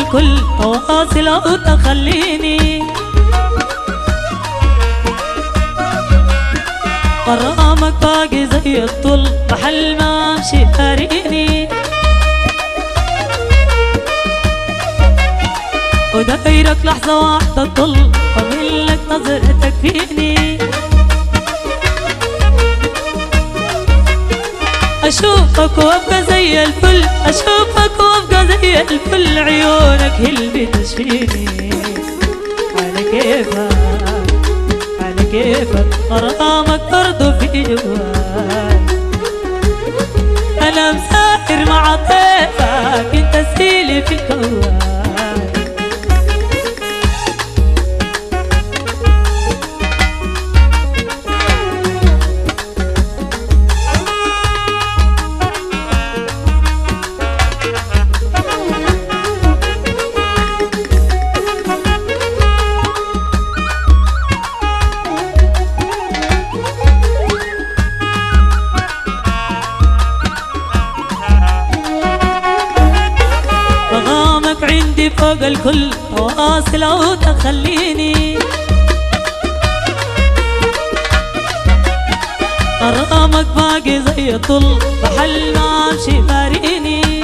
الكل تواصل أو تخليني غرامك باقي زي الطل محل ما امشي فارقني ودايرك لحظة واحدة تطل ومن لك نظرتك فيني أشوفك وأبقى زي الفل أشوفك وأبقى زي الفل عيونك هي اللي بتشفيني على كيفك على كيفك غرامك برضو في جواي أنا مسافر مع طيفك أنت سيلي في الكوان مغامك عندي فوق الكل تواصل أو تخليني غرامك باقي زي الطل محل ما امشي فارقني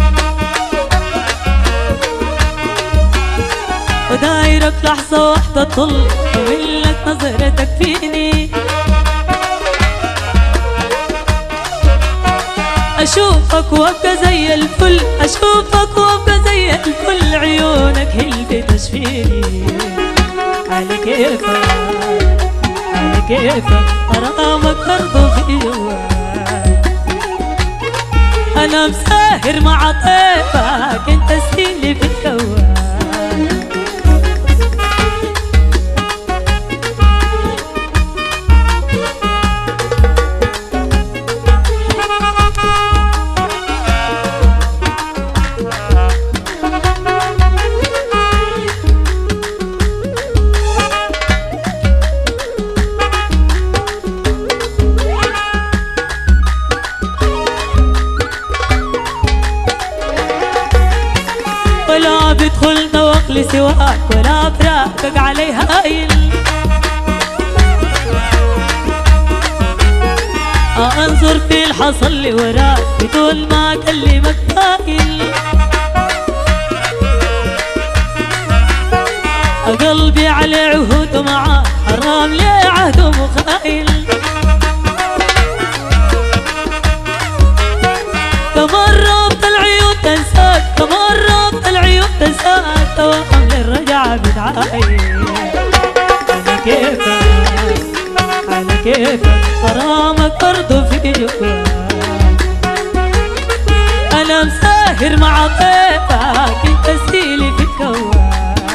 ودايرك لحظة واحدة طل ومن لك نظرتك فيني أشوفك وأبقى زي الفل أشوفك وأبقى زي الفل عيونك هي اللي بتشفيني على كيفك على كيفك غرامك برضو في جواي أنا مساهر مع طيفك أنت سيلي في الكوان ولا بيدخلنا وقل سواك ولا فراقك عليها هايل انظر في الحصل اللي وراك بدون ما اكلمك هايل قلبي على عهود معاك حرام ليه عهده مخايل تمرضت العيون تنساك تمرضت العيون تنساك توهم للرجعة بتعايل على كيفك على كيفك غرامك برضو في جواك أنا مساهر مع طيفك انت سيلي في الكوان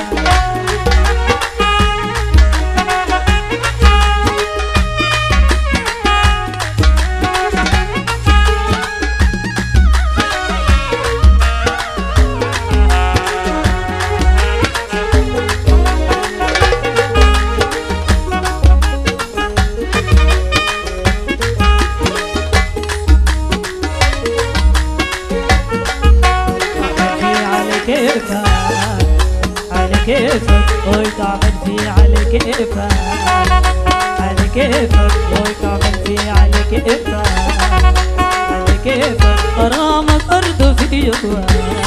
في على كيفك على كيفك وي تعمل في على كيفك على كيفك وي تعمل في على كيفك على كيفك غرامك برضو في جواك